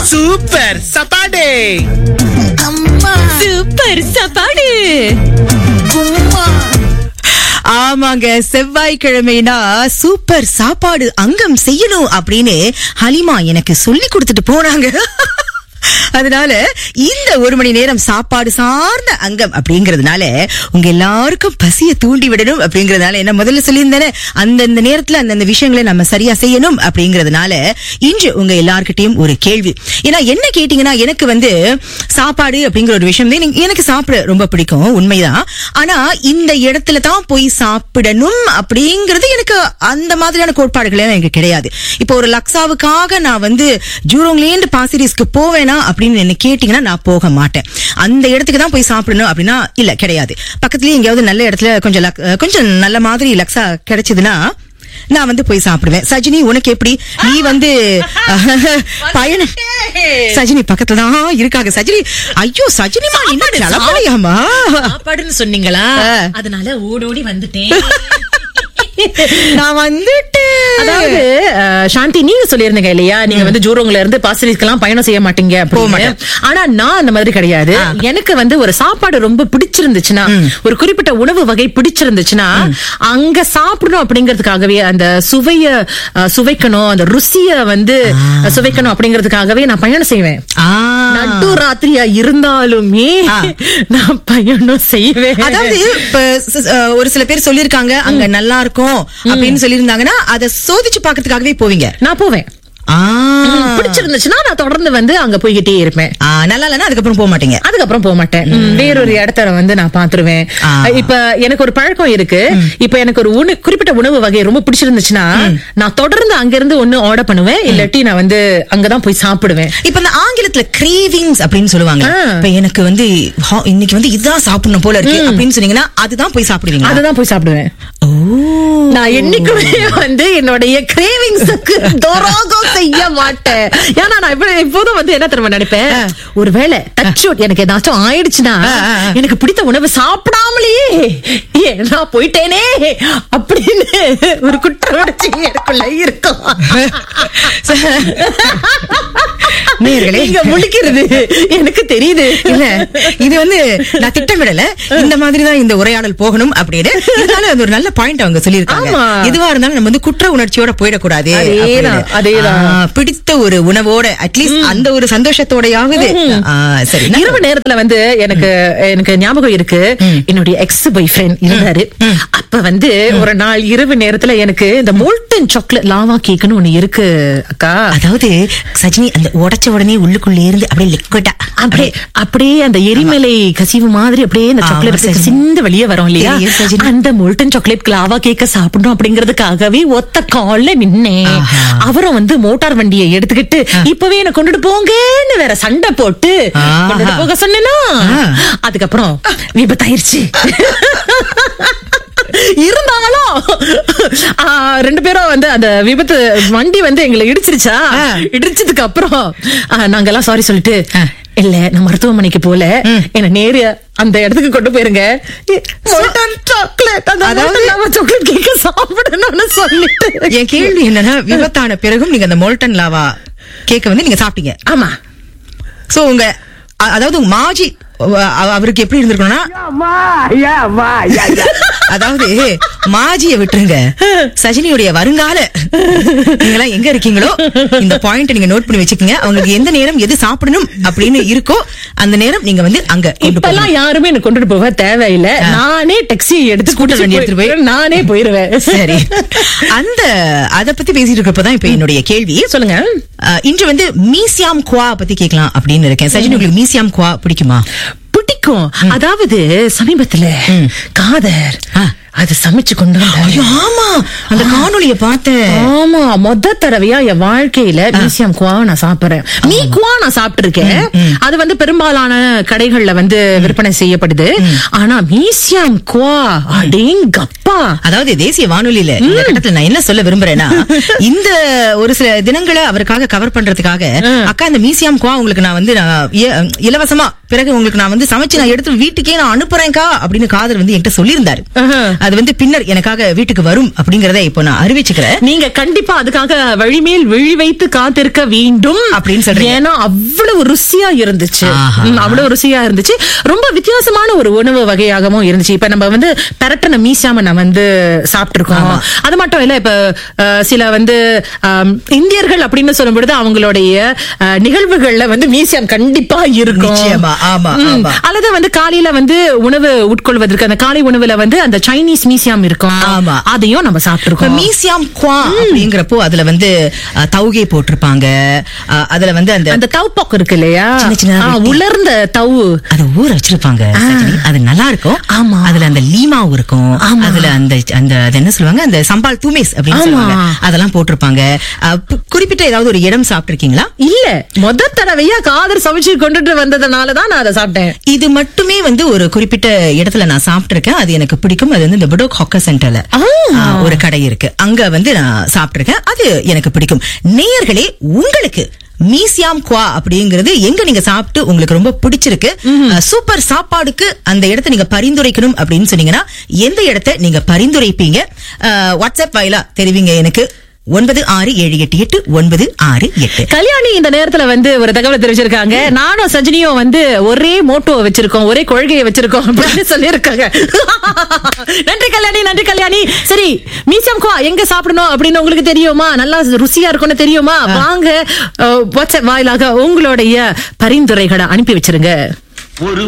Super சப்பாடே super சாப்பாடு ஆமாங்க செவ்வாய்க்கிழமைனா super சாப்பாடு அங்கம் செய்யணும் அப்படின்னு ஹலிமா எனக்கு சொல்லி கொடுத்துட்டு போனாங்க அதனால இந்த ஒரு மணி நேரம் சாப்பாடு சார்ந்த அங்கம் அப்படிங்கறதுனால உங்க எல்லாருக்கும் பசிய தூண்டி விடணும் அப்படிங்கறதுனால என்ன முதல்ல சொல்லியிருந்தேன் அந்தந்த நேரத்துல அந்தந்த விஷயங்களை நம்ம சரியா செய்யணும் அப்படிங்கறதுனால இன்று உங்க எல்லார்கிட்டயும் ஒரு கேள்வி ஏன்னா என்ன கேட்டீங்கன்னா எனக்கு வந்து சாப்பாடு அப்படிங்கிற ஒரு விஷயம் தான் எனக்கு- எனக்கு சாப்பிட ரொம்ப பிடிக்கும் உண்மைதான் ஆனா இந்த இடத்துல தான் போய் சாப்பிடணும் அப்படிங்கிறது எனக்கு அந்த மாதிரியான கோட்பாடுகள் எல்லாம் எனக்கு கிடையாது இப்போ ஒரு லக்ஸாவுக்காக நான் வந்து ஜூரோங்லேருந்து பாசிரிஸ்க்கு போவேனா அப்படின்னு என்ன கேட்டீங்கன்னா நான் போக மாட்டேன் அந்த இடத்துக்கு தான் போய் சாப்பிடணும் அப்படின்னா இல்ல கிடையாது பக்கத்துலயே எங்கேயாவது நல்ல இடத்துல கொஞ்சம் லக்- அஹ் கொஞ்சம் நல்ல மாதிரி லக்ஸா கிடைச்சதுன்னா நான் வந்து போய் சாப்பிடுவேன் சஜினி உனக்கு எப்படி நீ வந்து பயண சஜினி பக்கத்துல தான் இருக்காங்க சஜினி ஐயோ சஜினிமா என்ன கிளம்பலையாமா சாப்பாடுன்னு சொன்னீங்களா ஆ. அதனால ஓடோடி வந்துட்டேன் நான் வந்துட்டு அதாவது அஹ், சாந்தி நீங்க சொல்லியிருந்தீங்க இல்லையா நீங்க வந்து ஜூரோங்ல இருந்து பாசிரிஸ்க்கெல்லாம் பயணம் செய்ய மாட்டீங்க போக அப்படின்னு. மாட்டேன். ஆனா நான் அந்த மாதிரி கிடையாது எனக்கு வந்து ஒரு சாப்பாடு ரொம்ப பிடிச்சிருந்துச்சுன்னா ஒரு குறிப்பிட்ட உணவு வகை பிடிச்சிருந்துச்சுன்னா அங்க சாப்பிடணும் அப்படிங்கிறதுக்காகவே அந்த சுவைய அஹ், சுவைக்கணும் அந்த ருசிய வந்து சுவைக்கணும் அப்படிங்கிறதுக்காகவே நான் பயணம் செய்வேன் ஆ. நட்டு ராத்திரியா இருந்தாலுமே ஆ. நான் பயணம் செய்வேன் அதாவது இப்ப ஸ்- அஹ், ஒரு சில பேர் சொல்லிருக்காங்க அங்க நல்லா இருக்கும் அப்படின்னு சொல்லியிருந்தாங்கன்னா அதை சோதிச்சு பாக்கிறதுக்காகவே போவீங்க நான் போவேன் ஆ. பிடிச்சிருந்துச்சுன்னா நான் தொடர்ந்து வந்து அங்க போய்கிட்டே இருப்பேன் ஆ, நல்லா இல்லைன்னா அதுக்கப்புறம் போக மாட்டீங்க அதுக்கப்புறம் போக மாட்டேன் ம், வேறொரு இடத்துல வந்து நான் பாத்துருவேன் ஆ. இப்ப எனக்கு ஒரு பழக்கம் இருக்கு இப்ப எனக்கு ஒரு உணவு குறிப்பிட்ட உணவு வகை ரொம்ப பிடிச்சிருந்துச்சுன்னா நான் தொடர்ந்து அங்க இருந்து ஒண்ணு ஆர்டர் பண்ணுவேன் இல்லாட்டி நான் வந்து அங்கதான் போய் சாப்பிடுவேன் இப்ப இந்த ஆங்கிலத்துல கிரேவிங்ஸ் அப்படின்னு சொல்லுவாங்க ஆ. இப்ப எனக்கு வந்து ஹா, இன்னைக்கு வந்து இதுதான் சாப்பிடணும் போல இருக்கு அப்படின்னு சொன்னீங்கன்னா அதுதான் போய் சாப்பிடுவீங்க அதுதான் போய் சாப்பிடுவேன் ஓ நான் என்னைக்குமே வந்து என்னுடைய கிரேவிங்ஸுக்கு துரோகம் செய்ய மாட்டேன் ஏன்னா நான் இப்ப எப்போதும் வந்து என்ன தெரியுமா நினைப்பேன் ஒருவேளை டச்சோட் எனக்கு ஏதாச்சும் ஆயிடுச்சுன்னா ஆ, ஆ, ஆ. எனக்கு பிடித்த உணவு சாப்பிடாமலேயே ஏன் நான் போயிட்டேனே அப்படின்னு ஒரு குற்ற உணர்ச்சி எனக்குள்ள இருக்கும் நேயர்களே. நீங்க முழிக்கிறது எனக்கு தெரியுது இல்ல இது வந்து நான் திட்டமிடல இந்த மாதிரி தான் இந்த உரையாடல் போகணும் அப்படின்னு இருந்தாலும் அது ஒரு நல்ல பாயிண்ட் அவங்க சொல்லியிருக்காங்க ஆமா. எதுவா இருந்தாலும் நம்ம வந்து குற்ற உணர்ச்சியோட போயிடக்கூடாது அதேதான், அப்படின்னு. அதேதான். ஆ, பிடித்த ஒரு உணவோட அட்லீஸ்ட் அந்த ஒரு சந்தோஷத்தோடையாவது ஆ, சரி நான் இரவு நேரத்துல வந்து எனக்கு எனக்கு ஞாபகம் இருக்கு என்னுடைய எக்ஸ் பாய் ஃப்ரெண்ட் இருந்தாரு அப்ப வந்து ஒரு நாள் இரவு நேரத்துல எனக்கு இந்த மோல்டன் சாக்லேட் லாவா கேக்குன்னு ஒண்ணு இருக்கு அக்கா அதாவது சஜினி அந்த உடைச்ச உடனே உள்ளுக்குள்ள இருந்து அப்படியே லிக்விட்டா அப்படியே அப்படியே அந்த எரிமலை கசிவு மாதிரி அப்படியே அந்த ஆமா, சாக்லேட் சஜினி. சிந்து வெளியே வரும் இல்லையா தெரியும், சஜினி. அந்த மோல்டன் சாக்லேட் லாவா கேக்க சாப்பிடணும் அப்படிங்கறதுக்காகவே ஒத்த கால்ல நின்னேன் ஆஹா. அவரும் வந்து மோட்டார் வண்டியை எடுத்துக்கிட்டு இப்பவே என்ன கொண்டுட்டு போங்கன்னு வேற சண்டை போட்டு ஆஹா. கொண்டுட்டு போக சொன்னேனா ஆ. அதுக்கப்புறம் விபத்தாயிருச்சு இருந்தாலும் ஆ, ரெண்டு பேரும் வந்து அந்த விபத்து வண்டி வந்து எங்களை இடிச்சிருச்சா ஆ. இடிச்சதுக்கு அப்புறம் ஆ, நாங்கெல்லாம் சாரி சொல்லிட்டு ஆ. இல்ல நான் மருத்துவமனைக்கு போல என்ன நேரு அந்த இடத்துக்கு கொண்டு போயிருங்க மோட்டார் சாக்லேட் அந்த அதாவது- சாக்லேட் கேக்க சாப்பிடணும்னு சொல்லிட்டு என் கேள்வி என்னன்னா விபத்தான பிறகும் நீங்க அந்த மோல்டன் லாவா கேக்க வந்து நீங்க சாப்பிட்டீங்க ஆமா சோ உங்க அ- அதாவது உங்க மாஜி அ- அவருக்கு எப்படி இருந்திருக்கணும்னா அதாவது மாஜிய விட்டுருங்க சஜினியுடைய வருங்கால நீங்களாம் எங்க இருக்கீங்களோ இந்த பாயிண்ட் நீங்க நோட் பண்ணி வச்சுக்கோங்க அவங்களுக்கு எந்த நேரம் எது சாப்பிடணும் அப்படின்னு இருக்கோ அந்த நேரம் நீங்க வந்து அங்க கொண்டு போகணும். இப்பெல்லாம் யாருமே என்ன கொண்டுட்டு போக தேவையில்லை நானே டாக்ஸி எடுத்து ஸ்கூட்டர் வண்டி எடுத்துட்டு போய் நானே போயிருவேன் சரி அந்த அத பத்தி பேசிட்டு இருக்கப்பதான் இப்ப என்னுடைய கேள்வி சொல்லுங்க அஹ், இன்று வந்து மீசியாம் குவா பத்தி கேட்கலாம் அப்படின்னு இருக்கேன் சஜினி உங்களுக்கு மீசியாம் குவா பிடிக்குமா பிடிக்கும் அதாவது சமீபத்துல காதர் ஆ. அது சமைச்சு கொண்டு வந்தாரு. ஐயோ ஆமா அந்த காணொளிய பார்த்தேன் ஆமா மொத தடவையா என் வாழ்க்கையில மியூசியம் குவா நான் சாப்பிடுறேன் மீ குவா நான் சாப்பிட்டு இருக்கேன் அது வந்து பெரும்பாலான கடைகள்ல வந்து விற்பனை செய்யப்படுது ஆனா மியூசியம் குவா அடேங்கப்பா அதாவது தேசிய வானொலியில இந்த கட்டத்துல நான் என்ன சொல்ல விரும்புறேன்னா இந்த ஒரு சில தினங்களை அவருக்காக கவர் பண்றதுக்காக அக்கா இந்த மியூசியம் குவா உங்களுக்கு நான் வந்து நான் இ- இலவசமா பிறகு உங்களுக்கு நான் வந்து சமைச்சு நான் எடுத்து வீட்டுக்கே நான் அனுப்புறேன்க்கா அப்படின்னு காதர் வந்து என்கிட்ட சொல்லியிருந்தாரு ஆஹா. அது அது வந்து பின்னர் எனக்காக வீட்டுக்கு வரும் அப்படிங்கறத இப்போ நான் அறிவிச்சுக்கிறேன் நீங்க கண்டிப்பா அதுக்காக வழிமேல் விழி வைத்து காத்திருக்க வேண்டும் அப்படின்னு சொல்றீங்க. ஏன்னா அவ்வளவு ருசியா இருந்துச்சு ஆஹா. ம், அவ்வளவு ருசியா இருந்துச்சு ரொம்ப வித்தியாசமான ஒரு உணவு வகையாகவும் இருந்துச்சு இப்ப நம்ம வந்து பெரட்டன மீசாம நம்ம வந்து சாப்பிட்டிருக்கோம் அது மட்டும் இல்ல இப்ப அஹ், சில வந்து ஆம், இந்தியர்கள் அப்படின்னு சொல்லும் பொழுது அவங்களுடைய அஹ், நிகழ்வுகள்ல வந்து மியூசியம் கண்டிப்பா இருக்கும் நிச்சயமா, ஆமா, ம். ஆமா. அல்லது வந்து காலையில வந்து உணவு உட்கொள்வதற்கு அந்த காலை உணவுல வந்து அந்த சைனீஸ் மியூசியம் இருக்கும் ஆமா. அதையும் நம்ம இப்ப சாப்பிட்டிருக்கோம் மீசியாம் குவா அப்படிங்கிறப்போ அதுல வந்து அஹ், தவுகை போட்டிருப்பாங்க அஹ், அதுல வந்து அந்த அந்த தவுப்பாக்கு இருக்கு இல்லையா சின்ன சின்னதா ஆ, வெட்டி. உலர்ந்த தவு அத ஊற வச்சிருப்பாங்க சஜினி. அது நல்லா இருக்கும் ஆமா. அதுல அந்த லீமாவும் இருக்கும் ஆமா. அதுல அந்த அந்த அது என்ன சொல்லுவாங்க அந்த சம்பால் தூமேஸ் அப்படின்னு ஆமா. சொல்லுவாங்க அதெல்லாம் போட்டிருப்பாங்க அஹ், பு- குறிப்பிட்ட ஏதாவது ஒரு இடம் சாப்பிட்டிருக்கீங்களா இல்ல முத தடவையா காதர் சமைச்சு கொண்டுட்டு வந்ததுனாலதான் நான் அதை சாப்பிட்டேன் இது மட்டுமே வந்து ஒரு குறிப்பிட்ட இடத்துல நான் சாப்பிட்டிருக்கேன் அது எனக்கு பிடிக்கும் அது வந்து இந்த புடோக் ஹாக்கர் சென்டர்ல ஆ. ஆ, ஒரு கடை இருக்கு அங்க வந்து நான் சாப்பிட்டிருக்கேன் அது எனக்கு பிடிக்கும் நேயர்களே உங்களுக்கு மீசியாம் குவா அப்படிங்கிறது எங்க நீங்க சாப்பிட்டு உங்களுக்கு ரொம்ப பிடிச்சிருக்கு அஹ், சூப்பர் சாப்பாடுக்கு அந்த இடத்தை நீங்க பரிந்துரைக்கணும் அப்படின்னு சொன்னீங்கன்னா எந்த இடத்தை நீங்க பரிந்துரைப்பீங்க அஹ், வாட்ஸ்அப் வாயிலா தெரிவிங்க எனக்கு ஒன்பது ஆறு ஏழு எட்டு எட்டு ஒன்பது ஆறு எட்டு கல்யாணி இந்த நேரத்துல வந்து ஒரு தகவல் தெரிவிச்சிருக்காங்க நானும் சஜினியும் வந்து ஒரே மோட்டோ வச்சிருக்கோம் ஒரே கொள்கையை வச்சிருக்கோம் அப்படின்னு சொல்லியிருக்காங்க நன்றி கல்யாணி நன்றி கல்யாணி சரி மீசம் குவா எங்க சாப்பிடணும் அப்படின்னு உங்களுக்கு தெரியுமா நல்லா ருசியா இருக்கும்னு தெரியுமா வாங்க அஹ், வாட்ஸ்அப் வாயிலாக உங்களுடைய பரிந்துரைகளை அனுப்பி வச்சிருங்க ஒரு